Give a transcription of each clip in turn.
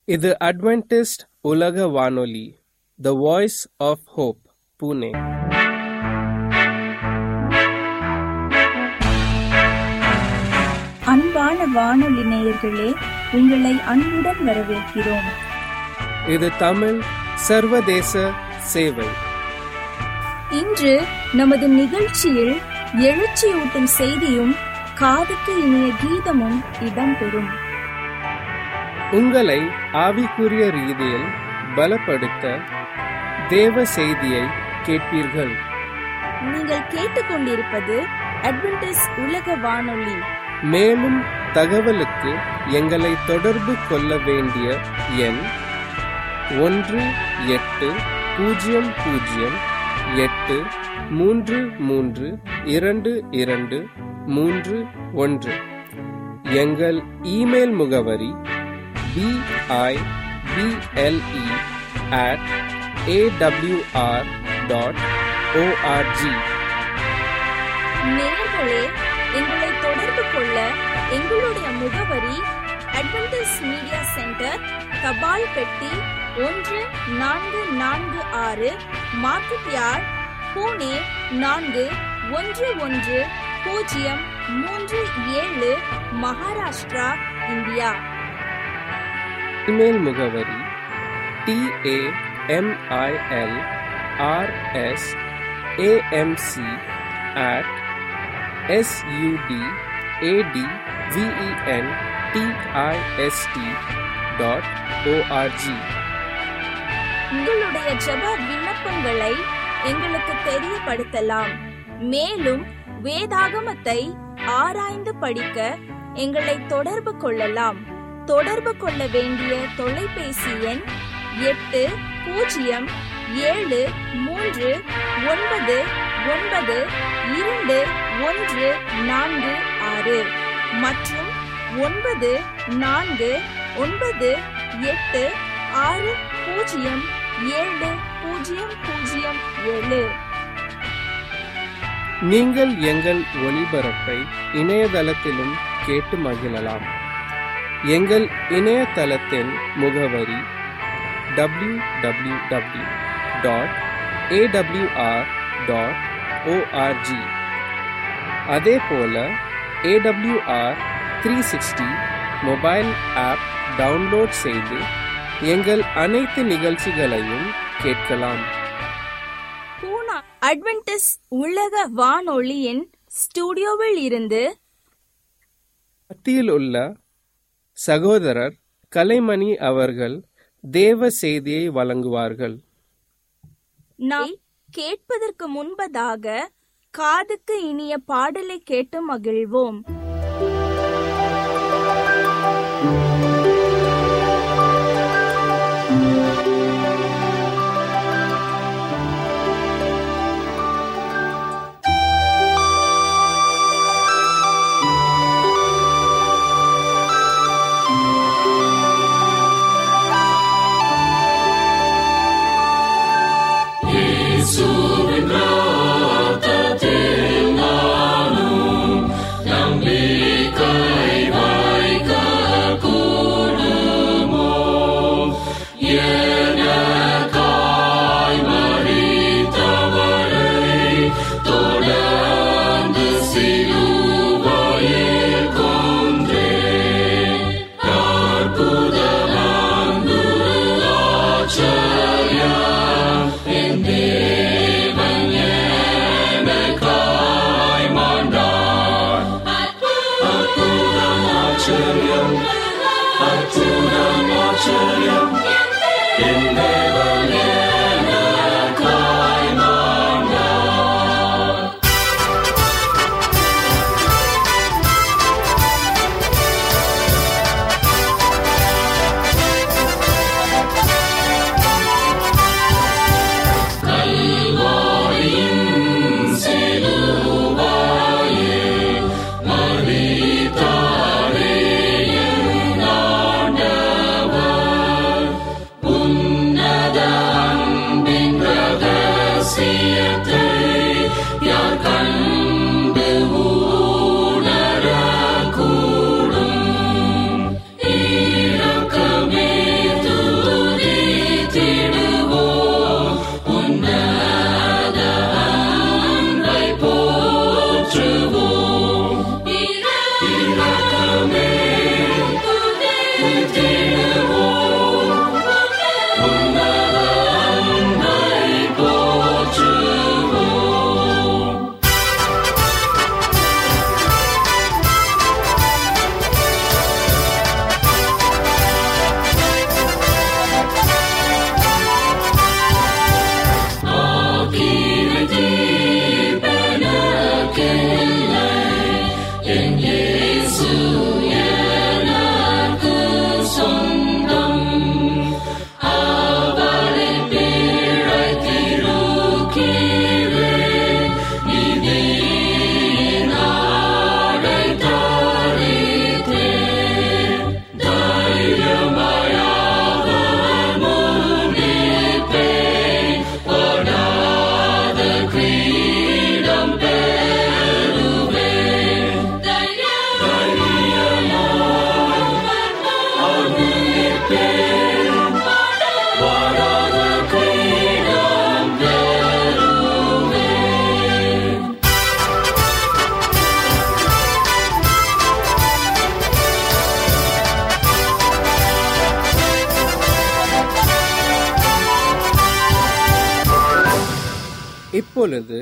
இது அட்வென்டிஸ்ட் உலக வானொலி the voice of hope Pune அன்பான வானொலி நேயர்களே உங்களை அன்புடன் வரவேற்கிறோம் இது தமிழ் சர்வதேச சேவை இன்று நமது நிகழ்ச்சியில் எழுச்சியூட்டும் செய்தியும் காதுக்கு இனிய கீதமும் இடம்பெறும் உங்களை ஆவிக்குரிய ரீதியில் பலப்படுத்த தேவ செய்தியை கேட்பீர்கள் நீங்கள் கேட்டுக்கொண்டிருப்பது அட்வென்டிஸ் உலக வானொலி மேலும் தகவலுக்கு எங்களை தொடர்பு கொள்ள வேண்டிய எண் ஒன்று எட்டு பூஜ்ஜியம் பூஜ்ஜியம் எட்டு மூன்று மூன்று இரண்டு இரண்டு மூன்று ஒன்று எங்கள் இமெயில் முகவரி BIBLE at AWR dot ORG நேயர்களே எங்களை தொடர்பு கொள்ள எங்களுடைய முகவரி அட்வென்டிஸ் மீடியா சென்டர் தபால் பெட்டி ஒன்று நான்கு நான்கு ஆறு மார்க்கெட் யார்ட் பூனே நான்கு ஒன்று ஒன்று பூஜ்ஜியம் மூன்று ஏழு மகாராஷ்டிரா இந்தியா இமெயில் முகவரி TAMIL RS AMC at SUD AD VEN TIST dot ORG உங்களுடைய ஜெப விண்ணப்பங்களை எங்களுக்கு தெரியப்படுத்தலாம் மேலும் வேதாகமத்தை ஆராய்ந்து படிக்க எங்களை தொடர்பு கொள்ளலாம் தொடர்பு கொள்ள வேண்டிய தொலைபேசி எண் எட்டு பூஜ்ஜியம் ஏழு மூன்று ஒன்பது ஒன்பது இரண்டு ஒன்று நான்கு ஆறு மற்றும் ஒன்பது நான்கு ஒன்பது எட்டு ஆறு பூஜ்ஜியம் ஏழு பூஜ்ஜியம் பூஜ்ஜியம் ஏழு நீங்கள் எங்கள் ஒளிபரப்பை இணையதளத்திலும் கேட்டு மகிழலாம் எங்கள் இணையதளத்தின் முகவரி W W W dot AWR dot ORG அதே போல AWR three sixty mobile app download செய்து எங்கள் அனைத்து நிகழ்ச்சிகளையும் கேட்கலாம் பூனா அட்வென்டிஸ் உலக வானொலியின் ஸ்டுடியோவில் இருந்து மத்தியில் உள்ள சகோதரர் கலைமணி அவர்கள் தேவ செய்தியை வழங்குவார்கள் நாம் கேட்பதற்கு முன்பதாக காதுக்கு இனிய பாடலை கேட்டு மகிழ்வோம் உன்ன இப்பொழுது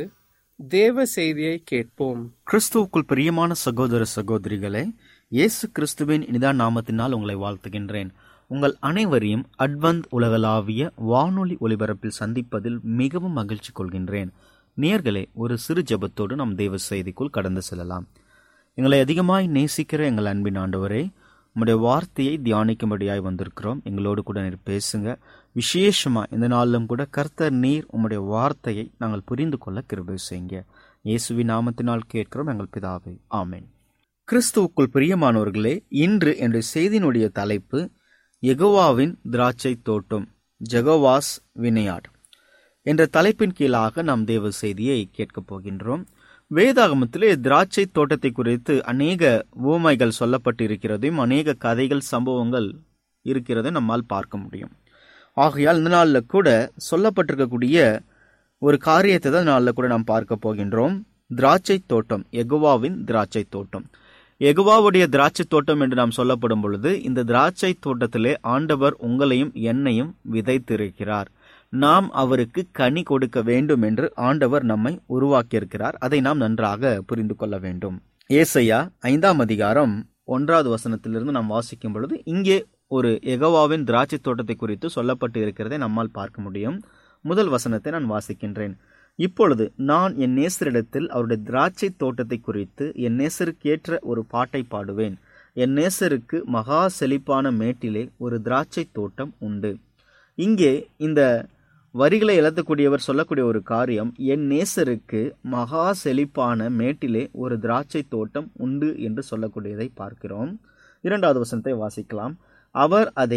தேவ செய்தியை கேட்போம் கிறிஸ்துவுக்குள் பிரியமான சகோதர சகோதரிகளே இயேசு கிறிஸ்துவின் இனிதா நாமத்தினால் உங்களை வாழ்த்துகின்றேன் உங்கள் அனைவரையும் அட்வந்த் உலகளாவிய வானொலி ஒலிபரப்பில் சந்திப்பதில் மிகவும் மகிழ்ச்சி கொள்கின்றேன் நேர்களே ஒரு சிறு ஜெபத்தோடு நம் தேவ செய்திக்குள் கடந்து செல்லலாம் எங்களை அதிகமாய் நேசிக்கிற எங்கள் அன்பின் ஆண்டவரே உம்முடைய வார்த்தையை தியானிக்கும்படியாய் வந்திருக்கிறோம் எங்களோடு கூட நீர் பேசுங்க விசேஷமா இந்த நாளிலும் கூட கர்த்தர் நீர் உம்முடைய வார்த்தையை நாங்கள் புரிந்து கொள்ள கிருபை செய்யுங்க இயேசுவின் நாமத்தினால் கேட்கிறோம் எங்கள் பிதாவை ஆமென் கிறிஸ்துவுக்குள் பிரியமானவர்களே இன்று என்னுடைய செய்தியினுடைய தலைப்பு எகோவாவின் திராட்சை தோட்டம் ஜெகோவாஸ் வினையாட் என்ற தலைப்பின் கீழாக நாம் தேவ செய்தியை கேட்கப் போகின்றோம் வேதாகமத்திலே திராட்சை தோட்டத்தை குறித்து அநேக ஊமைகள் சொல்லப்பட்டிருக்கிறதையும் அநேக கதைகள் சம்பவங்கள் இருக்கிறதை நம்மால் பார்க்க முடியும் ஆகையால் இந்த நாளில் கூட சொல்லப்பட்டிருக்கக்கூடிய ஒரு காரியத்தை தான் நாளில் கூட நாம் பார்க்க போகின்றோம் திராட்சை தோட்டம் எகுவாவின் திராட்சை தோட்டம் எகுவாவுடைய திராட்சை தோட்டம் என்று நாம் சொல்லப்படும் பொழுது இந்த திராட்சை தோட்டத்திலே ஆண்டவர் உங்களையும் என்னையும் விதைத்திருக்கிறார் நாம் அவருக்கு கனி கொடுக்க வேண்டும் என்று ஆண்டவர் நம்மை உருவாக்கியிருக்கிறார் அதை நாம் நன்றாக புரிந்து கொள்ள வேண்டும் ஏசையா ஐந்தாம் அதிகாரம் ஒன்றாவது வசனத்திலிருந்து நாம் வாசிக்கும் பொழுது இங்கே ஒரு எகவாவின் திராட்சை தோட்டத்தை குறித்து சொல்லப்பட்டு இருக்கிறதை நம்மால் பார்க்க முடியும் முதல் வசனத்தை நான் வாசிக்கின்றேன் இப்பொழுது நான் என் நேசரிடத்தில் அவருடைய திராட்சை தோட்டத்தை குறித்து என் நேசருக்கேற்ற ஒரு பாட்டை பாடுவேன் என் நேசருக்கு மகா செழிப்பான மேட்டிலே ஒரு திராட்சை தோட்டம் உண்டு இங்கே இந்த வரிகளை எழுதக்கூடியவர் சொல்லக்கூடிய ஒரு காரியம் என் நேசருக்கு மகா செழிப்பான மேட்டிலே ஒரு திராட்சை தோட்டம் உண்டு என்று சொல்லக்கூடியதை பார்க்கிறோம் இரண்டாவது வசனத்தை வாசிக்கலாம் அவர் அதை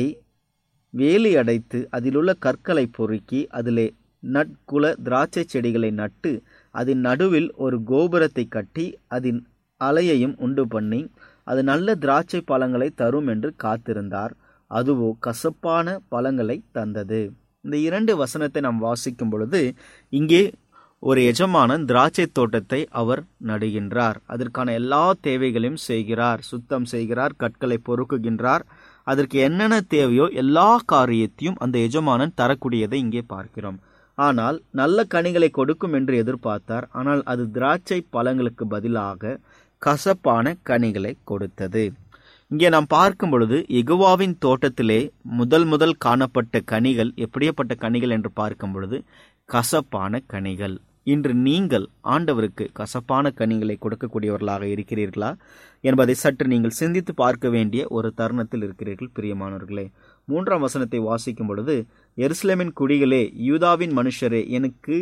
வேலி அடைத்து அதிலுள்ள கற்களை பொறுக்கி அதிலே நட்குல திராட்சை செடிகளை நட்டு அதன் நடுவில் ஒரு கோபுரத்தை கட்டி அதன் அலையையும் உண்டு பண்ணி அது நல்ல திராட்சை பழங்களை தரும் என்று காத்திருந்தார் அதுவோ கசப்பான பழங்களை தந்தது இந்த இரண்டு வசனத்தை நாம் வாசிக்கும் பொழுது இங்கே ஒரு எஜமானன் திராட்சை தோட்டத்தை அவர் நடுகின்றார் அதற்கான எல்லா தேவைகளையும் செய்கிறார் சுத்தம் செய்கிறார் கற்களை பொறுக்குகின்றார் அதற்கு என்னென்ன தேவையோ எல்லா காரியத்தையும் அந்த எஜமானன் தரக்கூடியதை இங்கே பார்க்கிறோம் ஆனால் நல்ல கனிகளை கொடுக்கும் என்று எதிர்பார்த்தார் ஆனால் அது திராட்சை பழங்களுக்கு பதிலாக கசப்பான கனிகளை கொடுத்தது இங்கே நாம் பார்க்கும் பொழுது எகுவாவின் தோட்டத்திலே முதல் முதல் காணப்பட்ட கனிகள் எப்படியப்பட்ட கனிகள் என்று பார்க்கும் பொழுது கசப்பான கனிகள் இன்று நீங்கள் ஆண்டவருக்கு கசப்பான கனிகளை கொடுக்கக்கூடியவர்களாக இருக்கிறீர்களா என்பதை சற்று நீங்கள் சிந்தித்து பார்க்க வேண்டிய ஒரு தருணத்தில் இருக்கிறீர்கள் பிரியமானவர்களே மூன்றாம் வசனத்தை வாசிக்கும் பொழுது எருசலேமின் குடிகளே யூதாவின் மனுஷரே எனக்கு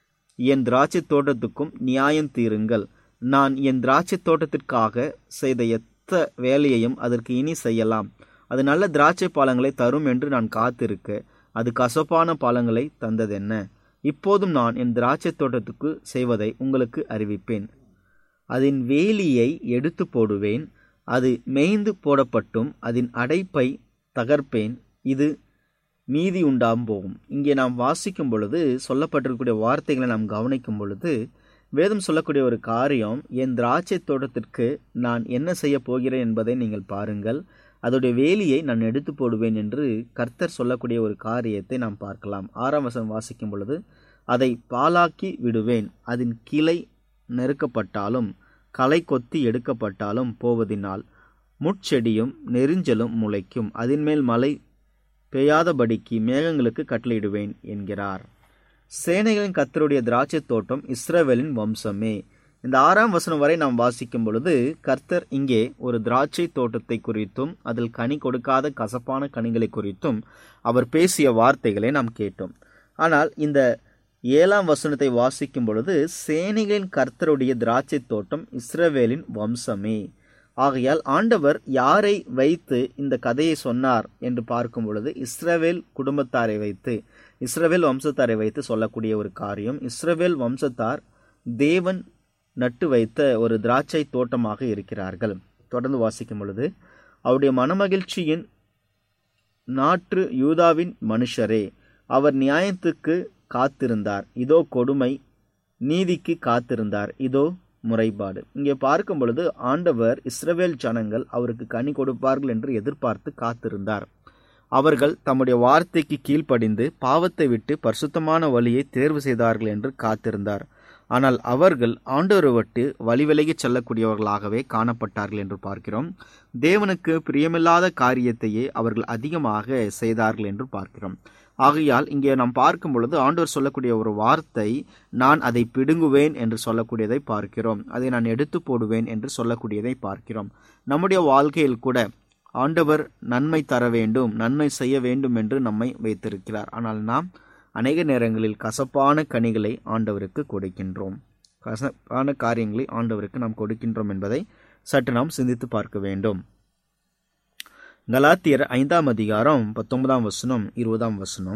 என் திராட்சை தோட்டத்துக்கும் நியாயம் தீருங்கள் நான் என் திராட்சை தோட்டத்திற்காக செய்த எத்த வேலையையும் அதற்கு இனி செய்யலாம் அது நல்ல திராட்சை பழங்களை தரும் என்று நான் காத்திருக்க அது கசப்பான பழங்களை தந்ததென்ன இப்போதும் நான் என் திராட்சை தோட்டத்துக்கு செய்வதை உங்களுக்கு அறிவிப்பேன் அதன் வேலியை எடுத்து போடுவேன் அது மேய்ந்து போடப்பட்டும் அதன் அடைப்பை தகர்ப்பேன் இது மீதி உண்டாம் போகும் இங்கே நாம் வாசிக்கும் பொழுது சொல்லப்பட்டிருக்கக்கூடிய வார்த்தைகளை நாம் கவனிக்கும் பொழுது வேதம் சொல்லக்கூடிய ஒரு காரியம் என் திராட்சை தோட்டத்திற்கு நான் என்ன செய்ய போகிறேன் என்பதை நீங்கள் பாருங்கள் அதோடைய வேலியை நான் எடுத்து போடுவேன் என்று கர்த்தர் சொல்லக்கூடிய ஒரு காரியத்தை நாம் பார்க்கலாம் ஆறாம் வசனம் வாசிக்கும் பொழுது அதை பாலாக்கி விடுவேன் அதன் கிளை நெருக்கப்பட்டாலும் களை கொத்தி எடுக்கப்பட்டாலும் போவதினால் முட்செடியும் நெரிஞ்சலும் முளைக்கும் அதன் மேல் மழை பெய்யாதபடிக்கு மேகங்களுக்கு கட்டளையிடுவேன் என்கிறார் சேனைகளின் கத்தருடைய திராட்சை தோட்டம் இஸ்ரவேலின் வம்சமே இந்த ஆறாம் வசனம் வரை நாம் வாசிக்கும் பொழுது கர்த்தர் இங்கே ஒரு திராட்சை தோட்டத்தை குறித்தும் அதில் கனி கொடுக்காத கசப்பான கனிகளை குறித்தும் அவர் பேசிய வார்த்தைகளை நாம் கேட்டோம் ஆனால் இந்த ஏழாம் வசனத்தை வாசிக்கும் பொழுது சேனைகளின் கர்த்தருடைய திராட்சை தோட்டம் இஸ்ரவேலின் வம்சமே ஆகையால் ஆண்டவர் யாரை வைத்து இந்த கதையை சொன்னார் என்று பார்க்கும் பொழுது இஸ்ரவேல் குடும்பத்தாரை வைத்து இஸ்ரவேல் வம்சத்தாரை வைத்து சொல்லக்கூடிய ஒரு காரியம் இஸ்ரவேல் வம்சத்தார் தேவன் நட்டு வைத்த ஒரு திராட்சை தோட்டமாக இருக்கிறார்கள் தொடர்ந்து வாசிக்கும் பொழுது அவருடைய மனமகிழ்ச்சியின் நாற்று யூதாவின் மனுஷரே அவர் நியாயத்துக்கு காத்திருந்தார் இதோ கொடுமை நீதிக்கு காத்திருந்தார் இதோ முறைப்பாடு இங்கே பார்க்கும் பொழுது ஆண்டவர் இஸ்ரவேல் ஜனங்கள் அவருக்கு கனி கொடுப்பார்கள் என்று எதிர்பார்த்து காத்திருந்தார் அவர்கள் தம்முடைய வார்த்தைக்கு கீழ்ப்படிந்து பாவத்தை விட்டு பரிசுத்தமான வழியை தேர்வு செய்தார்கள் என்று காத்திருந்தார் ஆனால் அவர்கள் ஆண்டவரை விட்டு வழி விலகிச் செல்லக்கூடியவர்களாகவே காணப்பட்டார்கள் என்று பார்க்கிறோம் தேவனுக்கு பிரியமில்லாத காரியத்தையே அவர்கள் அதிகமாக செய்தார்கள் என்று பார்க்கிறோம் ஆகையால் இங்கே நாம் பார்க்கும் பொழுது ஆண்டவர் சொல்லக்கூடிய ஒரு வார்த்தை நான் அதை பிடுங்குவேன் என்று சொல்லக்கூடியதை பார்க்கிறோம் அதை நான் எடுத்து போடுவேன் என்று சொல்லக்கூடியதை பார்க்கிறோம் நம்முடைய வாழ்க்கையில் கூட ஆண்டவர் நன்மை தர வேண்டும் நன்மை செய்ய வேண்டும் என்று நம்மை வைத்திருக்கிறார் ஆனால் நாம் அநேக நேரங்களில் கசப்பான கனிகளை ஆண்டவருக்கு கொடுக்கின்றோம் கசப்பான காரியங்களை ஆண்டவருக்கு நாம் கொடுக்கின்றோம் என்பதை சற்று நாம் சிந்தித்து பார்க்க வேண்டும் கலாத்தியர் ஐந்தாம் அதிகாரம் பத்தொன்பதாம் வசனம் இருபதாம் வசனம்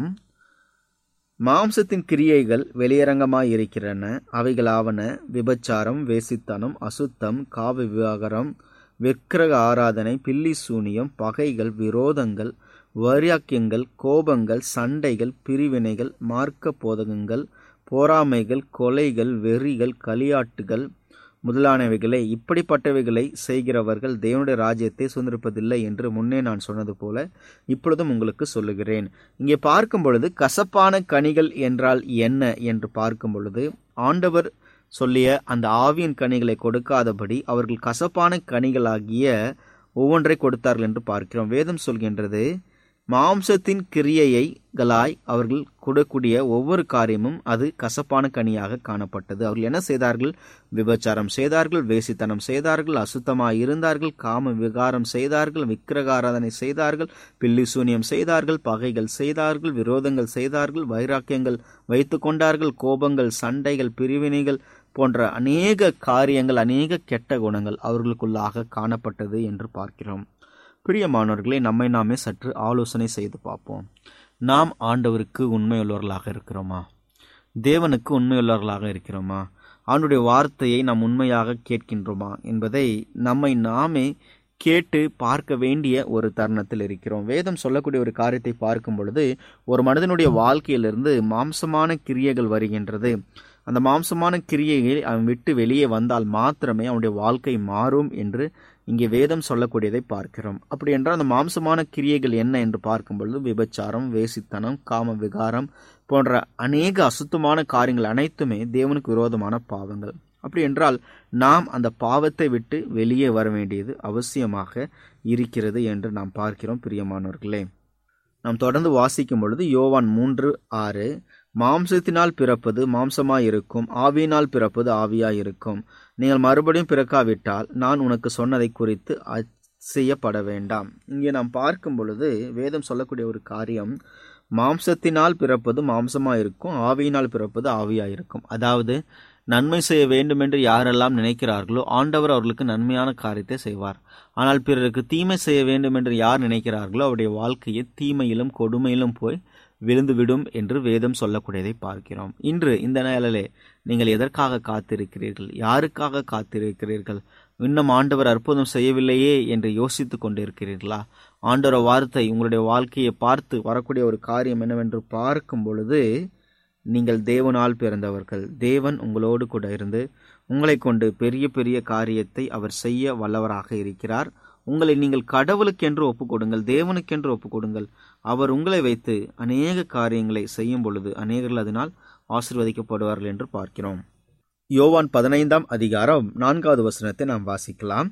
மாம்சத்தின் கிரியைகள் வெளியரங்கமாயிருக்கிறன அவைகளாவன விபச்சாரம் வேசித்தனம் அசுத்தம் காவ விவாகரம் விக்கிரக ஆராதனை பில்லி சூனியம் பகைகள் விரோதங்கள் வைராக்கியங்கள் கோபங்கள் சண்டைகள் பிரிவினைகள் மார்க்க போதகங்கள் போராமைகள் கொலைகள் வெறிகள் களியாட்டுகள் முதலானவைகளை இப்படிப்பட்டவைகளை செய்கிறவர்கள் தேவனுடைய ராஜ்யத்தை சுதந்திரிப்பதில்லை என்று முன்னே நான் சொன்னது போல இப்பொழுதும் உங்களுக்கு சொல்லுகிறேன் இங்கே பார்க்கும் பொழுது கசப்பான கனிகள் என்றால் என்ன என்று பார்க்கும் பொழுது ஆண்டவர் சொல்லிய அந்த ஆவியின் கனிகளை கொடுக்காதபடி அவர்கள் கசப்பான கனிகளாகிய ஒவ்வொன்றை கொடுத்தார்கள் என்று பார்க்கிறோம் வேதம் சொல்கின்றது மாம்சத்தின் கிரியைகளாய் அவர்கள் கொடுக்கூடிய ஒவ்வொரு காரியமும் அது கசப்பான கனியாக காணப்பட்டது அவர்கள் என்ன செய்தார்கள் விபச்சாரம் செய்தார்கள் வேசித்தனம் செய்தார்கள் அசுத்தமாய் இருந்தார்கள் காம விகாரம் செய்தார்கள் விக்கிரகாராதனை செய்தார்கள் பில்லி சூனியம் செய்தார்கள் பகைகள் செய்தார்கள் விரோதங்கள் செய்தார்கள் வைராக்கியங்கள் வைத்து கொண்டார்கள் கோபங்கள் சண்டைகள் பிரிவினைகள் போன்ற அநேக காரியங்கள் அநேக கெட்ட குணங்கள் அவர்களுக்குள்ளாக காணப்பட்டது என்று பார்க்கிறோம் பிரியமானவர்களே நம்மை நாமே சற்று ஆலோசனை செய்து பார்ப்போம் நாம் ஆண்டவருக்கு உண்மையுள்ளவர்களாக இருக்கிறோமா தேவனுக்கு உண்மையுள்ளவர்களாக இருக்கிறோமா ஆண்டுடைய வார்த்தையை நாம் உண்மையாக கேட்கின்றோமா என்பதை நம்மை நாமே கேட்டு பார்க்க வேண்டிய ஒரு தருணத்தில் இருக்கிறோம் வேதம் சொல்லக்கூடிய ஒரு காரியத்தை பார்க்கும் பொழுது ஒரு மனிதனுடைய வாழ்க்கையிலிருந்து மாம்சமான கிரியைகள் வருகின்றது அந்த மாம்சமான கிரியைகள் அவன் விட்டு வெளியே வந்தால் மாத்திரமே அவனுடைய வாழ்க்கை மாறும் என்று இங்கே வேதம் சொல்லக்கூடியதை பார்க்கிறோம் அப்படி என்றால் அந்த மாம்சமான கிரியைகள் என்ன என்று பார்க்கும் பொழுது விபச்சாரம் வேசித்தனம் காம விகாரம் போன்ற அநேக அசுத்தமான காரியங்கள் அனைத்துமே தேவனுக்கு விரோதமான பாவங்கள் அப்படி என்றால் நாம் அந்த பாவத்தை விட்டு வெளியே வர வேண்டியது அவசியமாக இருக்கிறது என்று நாம் பார்க்கிறோம் பிரியமானவர்களே நாம் தொடர்ந்து வாசிக்கும் பொழுது யோவான் மூன்று ஆறு மாம்சத்தினால் பிறப்பது மாம்சமாய் இருக்கும் ஆவியினால் பிறப்பது ஆவியாய் இருக்கும் நீங்கள் மறுபடியும் பிறக்காவிட்டால் நான் உனக்கு சொன்னதை குறித்து செய்யப்பட வேண்டாம் இங்கே நாம் பார்க்கும் பொழுது வேதம் சொல்லக்கூடிய ஒரு காரியம் மாம்சத்தினால் பிறப்பது மாம்சமாய் இருக்கும் ஆவியினால் பிறப்பது ஆவியாய் இருக்கும் அதாவது நன்மை செய்ய வேண்டும் என்று யாரெல்லாம் நினைக்கிறார்களோ ஆண்டவர் அவர்களுக்கு நன்மையான காரியத்தை செய்வார் ஆனால் பிறருக்கு தீமை செய்ய வேண்டும் என்று யார் நினைக்கிறார்களோ அவருடைய வாழ்க்கையை தீமையிலும் கொடுமையிலும் போய் விழுந்துவிடும் என்று வேதம் சொல்லக்கூடியதை பார்க்கிறோம் இன்று இந்த நாளிலே நீங்கள் எதற்காக காத்திருக்கிறீர்கள் யாருக்காக காத்திருக்கிறீர்கள் இன்னும் ஆண்டவர் அற்புதம் செய்யவில்லையே என்று யோசித்து கொண்டிருக்கிறீர்களா ஆண்டவர் வார்த்தை உங்களுடைய வாழ்க்கையை பார்த்து வரக்கூடிய ஒரு காரியம் என்னவென்று பார்க்கும் பொழுது நீங்கள் தேவனால் பிறந்தவர்கள் தேவன் உங்களோடு கூட இருந்து உங்களை கொண்டு பெரிய பெரிய காரியத்தை அவர் செய்ய வல்லவராக இருக்கிறார் உங்களை நீங்கள் கடவுளுக்கென்று ஒப்புக் கொடுங்கள் தேவனுக்கென்று ஒப்புக் கொடுங்கள் அவர் உங்களை வைத்து அநேக காரியங்களை செய்யும் பொழுது அநேகர்கள் அதனால் ஆசிர்வதிக்கப்படுவார்கள் என்று பார்க்கிறோம் யோவான் பதினைந்தாம் அதிகாரம் நான்காவது வசனத்தை நாம் வாசிக்கலாம்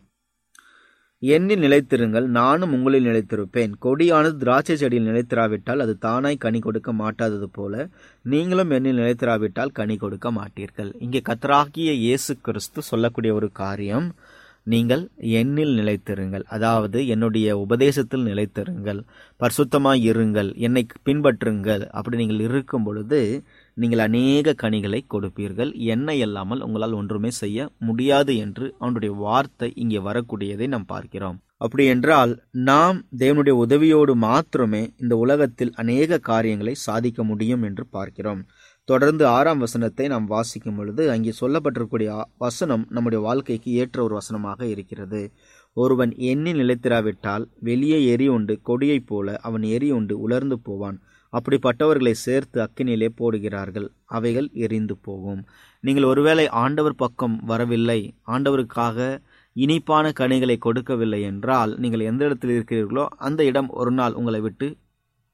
என்னில் நிலைத்திருங்கள் நானும் உங்களில் நிலைத்திருப்பேன் கொடியானது திராட்சை செடியில் நிலைத்திராவிட்டால் அது தானாய் கனி கொடுக்க மாட்டாதது போல நீங்களும் என்னில் நிலைத்திராவிட்டால் கனி கொடுக்க மாட்டீர்கள் இங்கே கத்தராகிய இயேசு கிறிஸ்து சொல்லக்கூடிய ஒரு காரியம் நீங்கள் என்னில் நிலைத்திருங்கள் அதாவது என்னுடைய உபதேசத்தில் நிலைத்திருங்கள் பரிசுத்தமாய் இருங்கள் என்னை பின்பற்றுங்கள் அப்படி நீங்கள் இருக்கும் பொழுது நீங்கள் அநேக கனிகளை கொடுப்பீர்கள் என்னை இல்லாமல் உங்களால் ஒன்றுமே செய்ய முடியாது என்று அவனுடைய வார்த்தை இங்கே வரக்கூடியதை நாம் பார்க்கிறோம் அப்படி என்றால் நாம் தேவனுடைய உதவியோடு மாத்திரமே இந்த உலகத்தில் அநேக காரியங்களை சாதிக்க முடியும் என்று பார்க்கிறோம் தொடர்ந்து ஆறாம் வசனத்தை நாம் வாசிக்கும் பொழுது அங்கே சொல்லப்பட்டிருக்கூடிய வசனம் நம்முடைய வாழ்க்கைக்கு ஏற்ற ஒரு வசனமாக இருக்கிறது ஒருவன் எண்ணி நிலைத்திராவிட்டால் வெளியே எரி உண்டு கொடியைப் போல அவன் எரி உண்டு உலர்ந்து போவான் அப்படிப்பட்டவர்களை சேர்த்து அக்கினிலே போடுகிறார்கள் அவைகள் எரிந்து போகும் நீங்கள் ஒருவேளை ஆண்டவர் பக்கம் வரவில்லை ஆண்டவருக்காக இனிப்பான கனிகளை கொடுக்கவில்லை என்றால் நீங்கள் எந்த இடத்தில் இருக்கிறீர்களோ அந்த இடம் ஒரு நாள் உங்களை விட்டு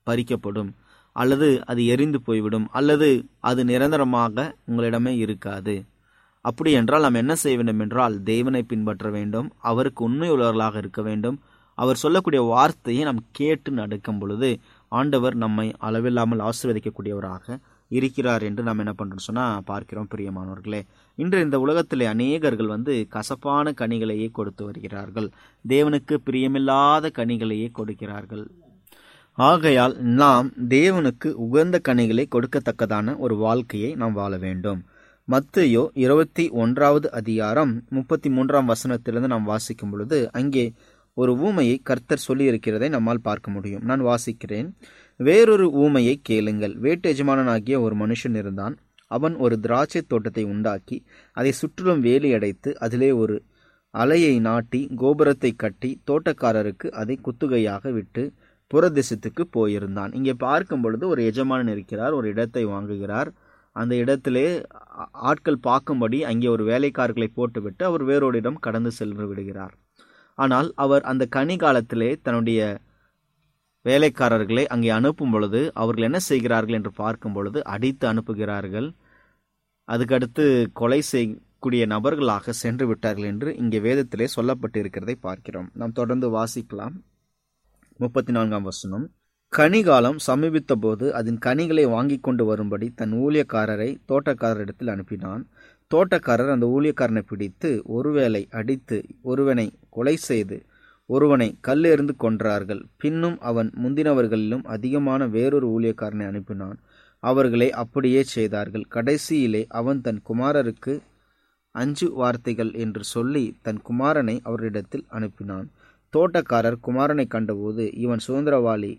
பறிக்கப்படும் அல்லது அது எரிந்து போய்விடும் அல்லது அது நிரந்தரமாக உங்களிடமே இருக்காது அப்படி என்றால் நாம் என்ன செய்ய வேண்டும் என்றால் தேவனை பின்பற்ற வேண்டும் அவருக்கு உண்மை உள்ளவர்களாக இருக்க வேண்டும் அவர் சொல்லக்கூடிய வார்த்தையை நாம் கேட்டு நடக்கும் பொழுது ஆண்டவர் நம்மை அளவில்லாமல் ஆசீர்வதிக்கக்கூடியவராக இருக்கிறார் என்று நாம் என்ன பண்றோம் சொன்னா பார்க்கிறோம் பிரியமானவர்களே இன்று இந்த உலகத்திலே அநேகர்கள் வந்து கசப்பான கனிகளையே கொடுத்து வருகிறார்கள் தேவனுக்கு பிரியமில்லாத கனிகளையே கொடுக்கிறார்கள் ஆகையால் நாம் தேவனுக்கு உகந்த கனிகளை கொடுக்கத்தக்கதான ஒரு வாழ்க்கையை நாம் வாழ வேண்டும் மத்தேயோ இருபத்தி ஒன்றாவது அதிகாரம் முப்பத்தி மூன்றாம் வசனத்திலிருந்து நாம் வாசிக்கும் பொழுது அங்கே ஒரு ஊமையை கர்த்தர் சொல்லியிருக்கிறதை நம்மால் பார்க்க முடியும் நான் வாசிக்கிறேன் வேறொரு ஊமையை கேளுங்கள் வேட்டு எஜமானனாகிய ஒரு மனுஷன் இருந்தான் அவன் ஒரு திராட்சை தோட்டத்தை உண்டாக்கி அதை சுற்றிலும் வேலி அடைத்து அதிலே ஒரு அலையை நாட்டி கோபுரத்தை கட்டி தோட்டக்காரருக்கு அதை குத்துகையாக விட்டு புறதேசத்துக்கு போயிருந்தான் இங்கே பார்க்கும் பொழுது ஒரு எஜமானன் இருக்கிறார் ஒரு இடத்தை வாங்குகிறார் அந்த இடத்திலே ஆ- ஆட்கள் பார்க்கும்படி அங்கே ஒரு வேலைக்காரர்களை போட்டுவிட்டு அவர் வேறொரு இடம் கடந்து சென்று விடுகிறார் ஆனால் அவர் அந்த கனி காலத்திலே தன்னுடைய வேலைக்காரர்களை அங்கே அனுப்பும் பொழுது அவர்கள் என்ன செய்கிறார்கள் என்று பார்க்கும் பொழுது அடித்து அனுப்புகிறார்கள் அதுக்கடுத்து கொலை செய்யக்கூடிய நபர்களாக சென்று விட்டார்கள் என்று இங்கே வேதத்திலே சொல்லப்பட்டு இருக்கிறதை பார்க்கிறோம் நாம் தொடர்ந்து வாசிக்கலாம் முப்பத்தி நான்காம் வசனம் கனிகாலம் சமீபித்த போது அதன் கனிகளை வாங்கி கொண்டு வரும்படி தன் ஊழியக்காரரை தோட்டக்காரரிடத்தில் அனுப்பினான் தோட்டக்காரர் அந்த ஊழியக்காரனை பிடித்து ஒருவேளை அடித்து ஒருவனை கொலை செய்து ஒருவனை கல்லெறிந்து கொன்றார்கள் பின்னும் அவன் முந்தினவர்களிலும் அதிகமான வேறொரு ஊழியக்காரனை அனுப்பினான் அவர்களை அப்படியே செய்தார்கள் கடைசியிலே அவன் தன் குமாரருக்கு அஞ்சு வார்த்தைகள் என்று சொல்லி தன் குமாரனை அவரிடத்தில் அனுப்பினான் தோட்டக்காரர் குமாரனை கண்டபோது இவன் சுதந்திரவாளி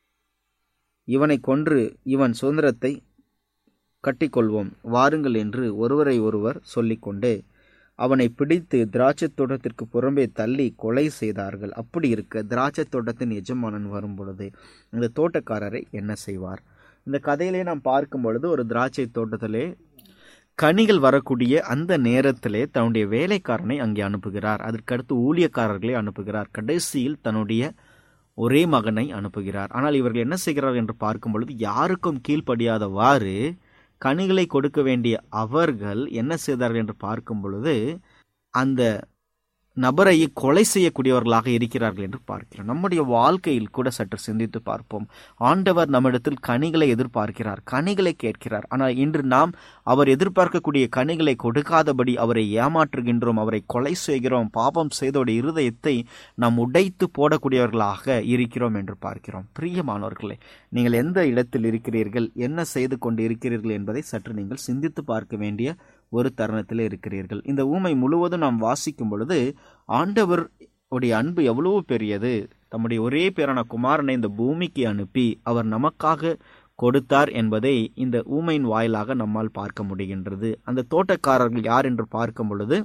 இவனை கொன்று இவன் சுதந்திரத்தை கட்டிக்கொள்வோம் வாருங்கள் என்று ஒருவரை ஒருவர் சொல்லிக்கொண்டே அவனை பிடித்து திராட்சைத் தோட்டத்திற்கு புறம்பே தள்ளி கொலை செய்தார்கள் அப்படி இருக்க திராட்சைத் தோட்டத்தின் எஜமானன் வரும் பொழுது இந்த தோட்டக்காரரை என்ன செய்வார் இந்த கதையிலே நாம் பார்க்கும் பொழுது ஒரு திராட்சை தோட்டத்திலே கனிகள் வரக்கூடிய அந்த நேரத்திலே தன்னுடைய வேலைக்காரனை அங்கே அனுப்புகிறார் அதற்கடுத்து ஊழியக்காரர்களை அனுப்புகிறார் கடைசியில் தன்னுடைய ஒரே மகனை அனுப்புகிறார் ஆனால் இவர்கள் என்ன செய்கிறார்கள் என்று பார்க்கும் பொழுது யாருக்கும் கீழ்ப்படியாதவாறு கனிகளை கொடுக்க வேண்டிய அவர்கள் என்ன செய்தார்கள் என்று பார்க்கும் பொழுது அந்த நபரை கொலை செய்யக்கூடியவர்களாக இருக்கிறார்கள் என்று பார்க்கிறோம் நம்முடைய வாழ்க்கையில் கூட சற்று சிந்தித்து பார்ப்போம் ஆண்டவர் நம்மிடத்தில் கனிகளை எதிர்பார்க்கிறார் கனிகளை கேட்கிறார் ஆனால் இன்று நாம் அவர் எதிர்பார்க்கக்கூடிய கனிகளை கொடுக்காதபடி அவரை ஏமாற்றுகின்றோம் அவரை கொலை செய்கிறோம் பாபம் செய்தோடைய இருதயத்தை நாம் உடைத்து போடக்கூடியவர்களாக இருக்கிறோம் என்று பார்க்கிறோம் பிரியமானவர்களே நீங்கள் எந்த இடத்தில் இருக்கிறீர்கள் என்ன செய்து கொண்டு இருக்கிறீர்கள் என்பதை சற்று நீங்கள் சிந்தித்து பார்க்க வேண்டிய ஒரு தருணத்தில் இருக்கிறீர்கள் இந்த ஊமை முழுவதும் நாம் வாசிக்கும் பொழுது ஆண்டவர் உடைய அன்பு எவ்வளவு பெரியது தம்முடைய ஒரே பேரான குமாரனை இந்த பூமிக்கு அனுப்பி அவர் நமக்காக கொடுத்தார் என்பதை இந்த ஊமையின் வாயிலாக நம்மால் பார்க்க முடிகின்றது அந்த தோட்டக்காரர்கள் யார் என்று பார்க்கும் பொழுது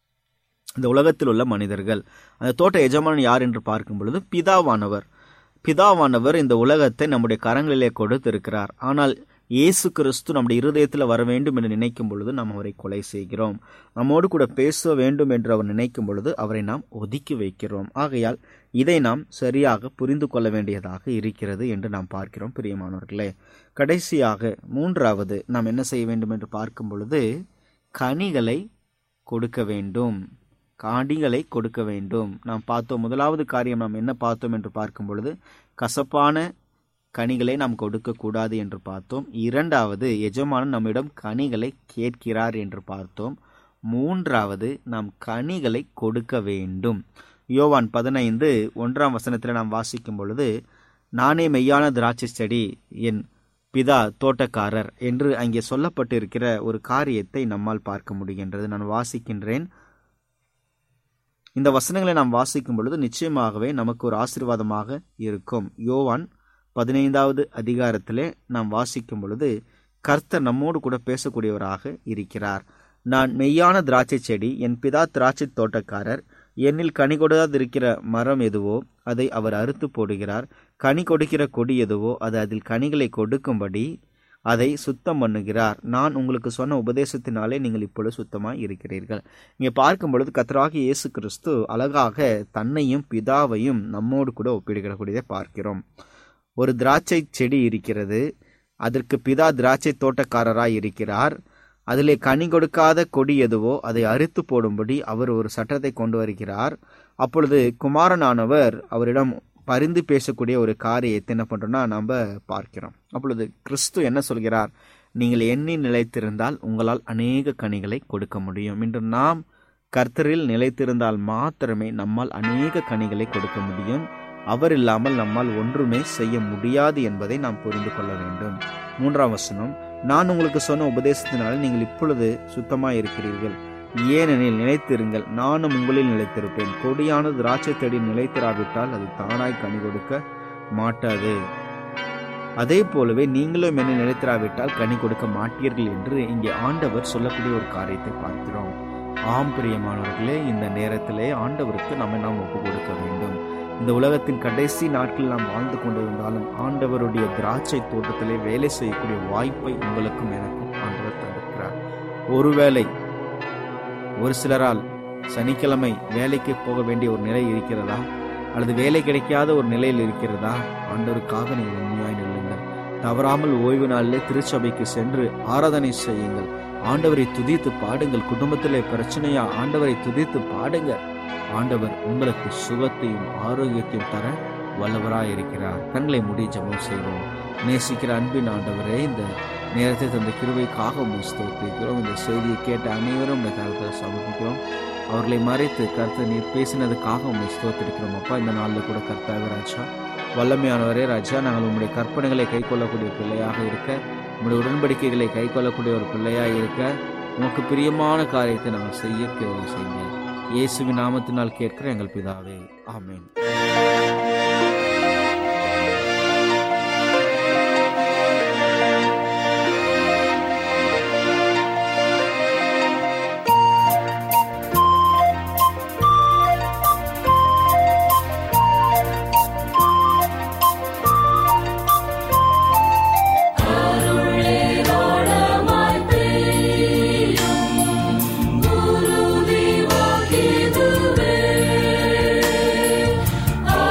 இந்த உலகத்தில் உள்ள மனிதர்கள் அந்த தோட்ட எஜமானன் யார் என்று பார்க்கும் பொழுது பிதாவானவர் பிதாவானவர் இந்த உலகத்தை நம்முடைய கரங்களிலே கொடுத்திருக்கிறார் ஆனால் இயேசு கிறிஸ்து நம்முடைய இருதயத்தில் வர வேண்டும் என்று நினைக்கும் பொழுது நாம் அவரை கொலை செய்கிறோம் நம்மோடு கூட பேச வேண்டும் என்று அவர் நினைக்கும் பொழுது அவரை நாம் ஒதுக்கி வைக்கிறோம் ஆகையால் இதை நாம் சரியாக புரிந்து கொள்ள வேண்டியதாக இருக்கிறது என்று நாம் பார்க்கிறோம் பிரியமானவர்களே கடைசியாக மூன்றாவது நாம் என்ன செய்ய வேண்டும் என்று பார்க்கும் பொழுது கனிகளை கொடுக்க வேண்டும் காடிகளை கொடுக்க வேண்டும் நாம் பார்த்தோம் முதலாவது காரியம் நாம் என்ன பார்த்தோம் என்று பார்க்கும் பொழுது கசப்பான கனிகளை நாம் கொடுக்கக்கூடாது என்று பார்த்தோம் இரண்டாவது எஜமானன் நம்மிடம் கனிகளை கேட்கிறார் என்று பார்த்தோம் மூன்றாவது நாம் கனிகளை கொடுக்க வேண்டும் யோவான் பதினைந்து ஒன்றாம் வசனத்தில் நாம் வாசிக்கும் பொழுது நானே மெய்யான திராட்சை செடி என் பிதா தோட்டக்காரர் என்று அங்கே சொல்லப்பட்டிருக்கிற ஒரு காரியத்தை நம்மால் பார்க்க முடிகின்றது நான் வாசிக்கின்றேன் இந்த வசனங்களை நாம் வாசிக்கும் பொழுது நிச்சயமாகவே நமக்கு ஒரு ஆசீர்வாதமாக இருக்கும் யோவான் பதினைந்தாவது அதிகாரத்திலே நாம் வாசிக்கும் பொழுது கர்த்தர் நம்மோடு கூட பேசக்கூடியவராக இருக்கிறார் நான் மெய்யான திராட்சை செடி என் பிதா திராட்சை தோட்டக்காரர் என்னில் கனி கொடுக்காதிருக்கிற மரம் எதுவோ அதை அவர் அறுத்து போடுகிறார் கனி கொடுக்கிற கொடி எதுவோ அது அதில் கனிகளை கொடுக்கும்படி அதை சுத்தம் பண்ணுகிறார் நான் உங்களுக்கு சொன்ன உபதேசத்தினாலே நீங்கள் இப்பொழுது சுத்தமாய் இருக்கிறீர்கள் இங்கே பார்க்கும் பொழுது கத்தராகி இயேசு கிறிஸ்து அழகாக தன்னையும் பிதாவையும் நம்மோடு கூட ஒப்பிடுகிறக்கூடியதை பார்க்கிறோம் ஒரு திராட்சை செடி இருக்கிறது அதற்கு பிதா திராட்சை தோட்டக்காரராய் இருக்கிறார் அதிலே கனி கொடுக்காத கொடி எதுவோ அதை அறுத்து போடும்படி அவர் ஒரு சட்டத்தை கொண்டு வருகிறார் அப்பொழுது குமாரனானவர் அவரிடம் பரிந்து பேசக்கூடிய ஒரு காரியத்தை என்ன பண்றோம்னா நம்ம பார்க்கிறோம் அப்பொழுது கிறிஸ்து என்ன சொல்கிறார் நீங்கள் எண்ணி நிலைத்திருந்தால் உங்களால் அநேக கனிகளை கொடுக்க முடியும் இன்று நாம் கர்த்தரில் நிலைத்திருந்தால் மாத்திரமே நம்மால் அநேக கனிகளை கொடுக்க முடியும் அவர் இல்லாமல் நம்மால் ஒன்றுமே செய்ய முடியாது என்பதை நாம் புரிந்து கொள்ள வேண்டும் மூன்றாம் வசனம் நான் உங்களுக்கு சொன்ன உபதேசத்தினால் நீங்கள் இப்பொழுது சுத்தமாய் இருக்கிறீர்கள் ஏனெனில் நிலைத்திருங்கள் நானும் உங்களில் நிலைத்திருப்பேன் கொடியான திராட்சை செடி நிலைத்திராவிட்டால் அது தானாய் கனி கொடுக்க மாட்டாது அதே போலவே நீங்களும் என்னை நிலைத்திராவிட்டால் கனி கொடுக்க மாட்டீர்கள் என்று இங்கே ஆண்டவர் சொல்லக்கூடிய ஒரு காரியத்தை பார்க்கிறோம் ஆம் பிரியமானவர்களே இந்த நேரத்திலே ஆண்டவருக்கு நம்மை நாம் ஒப்பு கொடுக்க வேண்டும் இந்த உலகத்தின் கடைசி நாட்களில் நாம் வாழ்ந்து கொண்டிருந்தாலும் ஆண்டவருடைய திராட்சை தோட்டத்திலே வேலை செய்யக்கூடிய வாய்ப்பை உங்களுக்கும் எனக்கும் ஆண்டவர் தந்திருக்கிறார் ஒருவேளை ஒரு சிலரால் சனிக்கிழமை வேலைக்கு போக வேண்டிய ஒரு நிலை இருக்கிறதா அல்லது வேலை கிடைக்காத ஒரு நிலையில் இருக்கிறதா ஆண்டவருக்காக நீங்கள் உண்மையாய் நில்லுங்கள் தவறாமல் ஓய்வு நாளிலே திருச்சபைக்கு சென்று ஆராதனை செய்யுங்கள் ஆண்டவரை துதித்து பாடுங்கள் குடும்பத்திலே பிரச்சனையா ஆண்டவரை துதித்து பாடுங்க ஆண்டவர் உங்களுக்கு சுகத்தையும் ஆரோக்கியத்தையும் தர வல்லவராய் இருக்கிறார் கண்களை மூடி ஜெபம் செய்வோம் நேசிக்கிற அன்பின் ஆண்டவரே இந்த நேரத்தை தந்த கிருவைக்காக உண்மை ஸ்தோத்திருக்கிறோம் இந்த செய்தியை கேட்ட அனைவரும் இந்த கருத்தை சமர்ப்பிக்கிறோம் அவர்களை மறைத்து கருத்தை நீர் பேசினதுக்காக உண்மை ஸ்தோத்திருக்கிறோம் அப்பா இந்த நாளில் கூட கர்த்தாவே ராஜா வல்லமையானவரே ராஜா நாங்கள் உங்களுடைய கற்பனைகளை கை கொள்ளக்கூடிய பிள்ளையாக இருக்க உங்களுடைய உடன்படிக்கைகளை கை கொள்ளக்கூடிய ஒரு பிள்ளையாக இருக்க உமக்கு பிரியமான காரியத்தை நாங்கள் செய்ய கேள்வி செய்யுங்க இயேசுவின் நாமத்தினால் கேட்கிற எங்கள் பிதாவே ஆமென் குருதி வாக்கிதுவே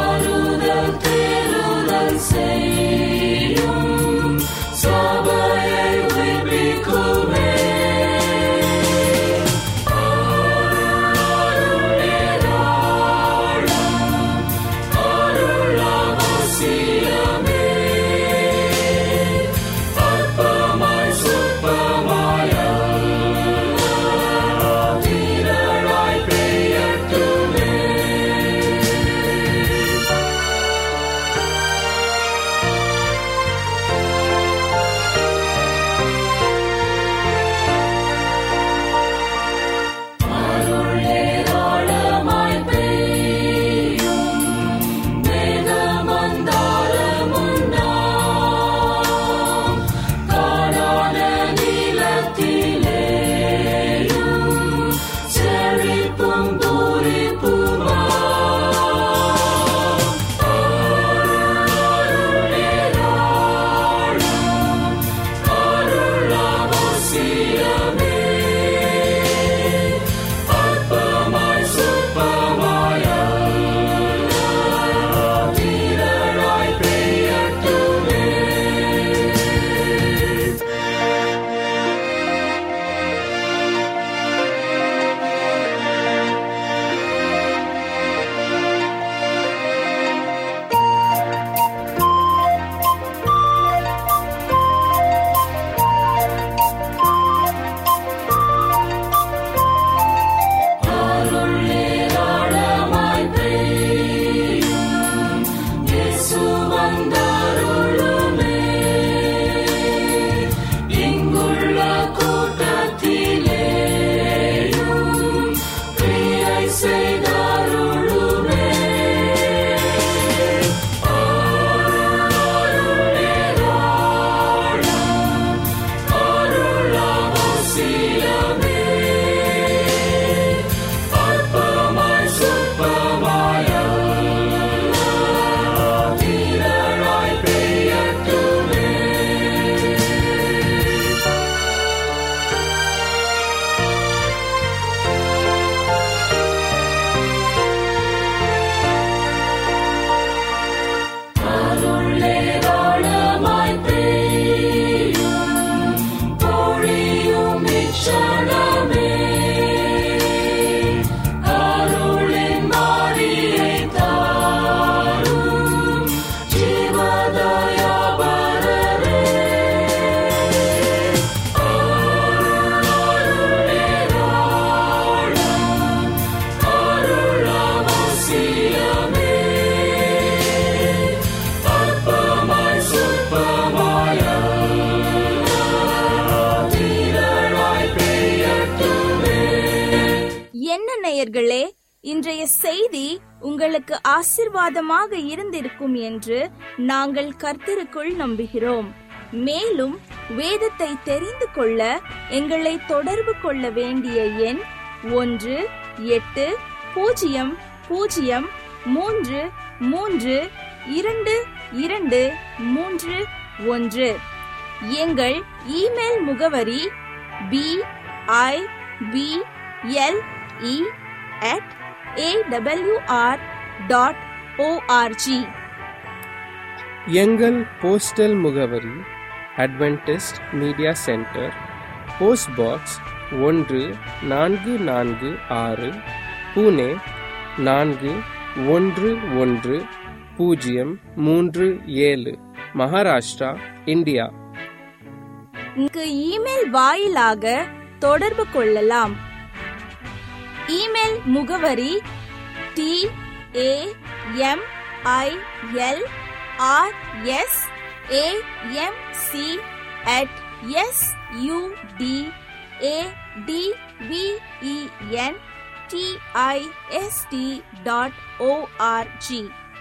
நேயர்களே இன்றைய செய்தி உங்களுக்கு ஆசிர்வாதமாக இருந்திருக்கும் என்று நாங்கள் கர்த்தருக்குள் நம்புகிறோம் மேலும் வேதத்தை தெரிந்து கொள்ள எங்களை தொடர்பு கொள்ள வேண்டிய எண் ஒன்று எட்டு பூஜ்ஜியம் பூஜ்ஜியம் மூன்று மூன்று இரண்டு இரண்டு மூன்று ஒன்று எங்கள் இமெயில் முகவரி B I B L E at AWR dot ORG எங்கள் போஸ்டல் முகவரி Adventist media centre post box ஒன்று நான்கு நான்கு ஆறு புனே நான்கு ஒன்று ஒன்று பூஜ்ஜியம் மூன்று ஏழு மகாராஷ்டிரா இந்தியா இங்கு இமெயில் வாயிலாக தொடர்பு கொள்ளலாம் இமெயில் முகவரி T A M I L R S A M C at S U D A D V E N T I S T dot ORG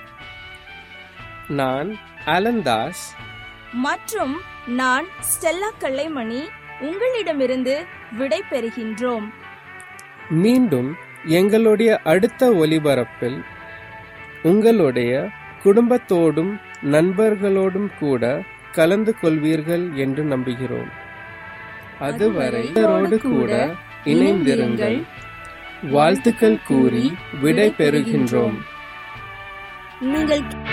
நான் அலந்தாஸ் மற்றும் நான் ஸ்டெல்லா கல்லைமணி உங்களிடமிருந்து விடை பெறுகின்றோம் மீண்டும் எங்களுடைய அடுத்த ஒலிபரப்பில் உங்களுடைய குடும்பத்தோடும் நண்பர்களோடும் கூட கலந்து கொள்வீர்கள் என்று நம்புகிறோம் அதுவரை இவரோடு கூட இணைந்திருங்கள் வாழ்த்துக்கள் கூறி விடை பெறுகின்றோம் நீங்கள்